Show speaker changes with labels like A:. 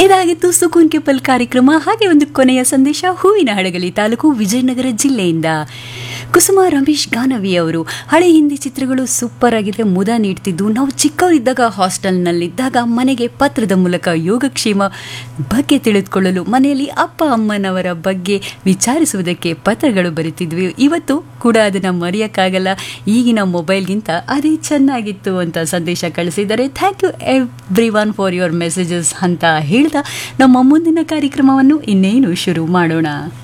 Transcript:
A: ಇದಾಗಿತ್ತು ಸುಕೂನ್ ಕೆಪಲ್ ಕಾರ್ಯಕ್ರಮ ಹಾಗೆ ಒಂದು ಕೊನೆಯ ಸಂದೇಶ ಹೂವಿನ ಹಡಗಲಿ ತಾಲೂಕು ವಿಜಯನಗರ ಜಿಲ್ಲೆಯಿಂದ ಕುಸುಮ ರಮೇಶ್ ಗಾನವಿ ಅವರು ಹಳೆ ಹಿಂದಿ ಚಿತ್ರಗಳು ಸೂಪರ್ ಆಗಿದೆ ಮುದ ನೀಡ್ತಿದ್ದು ನಾವು ಚಿಕ್ಕವರಿದ್ದಾಗ ಹಾಸ್ಟೆಲ್ನಲ್ಲಿದ್ದಾಗ ಮನೆಗೆ ಪತ್ರದ ಮೂಲಕ ಯೋಗಕ್ಷೇಮ ಬಗ್ಗೆ ತಿಳಿದುಕೊಳ್ಳಲು ಮನೆಯಲ್ಲಿ ಅಪ್ಪ ಅಮ್ಮನವರ ಬಗ್ಗೆ ವಿಚಾರಿಸುವುದಕ್ಕೆ ಪತ್ರಗಳು ಬರೀತಿದ್ವಿ ಇವತ್ತು ಕೂಡ ಅದನ್ನು ಮರೆಯೋಕ್ಕಾಗಲ್ಲ ಈಗಿನ ಮೊಬೈಲ್ಗಿಂತ ಅದೇ ಚೆನ್ನಾಗಿತ್ತು ಅಂತ ಸಂದೇಶ ಕಳಿಸಿದ್ದಾರೆ thank you everyone for your messages ಅಂತ ಹೇಳ್ತಾ ನಮ್ಮ ಮುಂದಿನ ಕಾರ್ಯಕ್ರಮವನ್ನು ಇನ್ನೇನು ಶುರು ಮಾಡೋಣ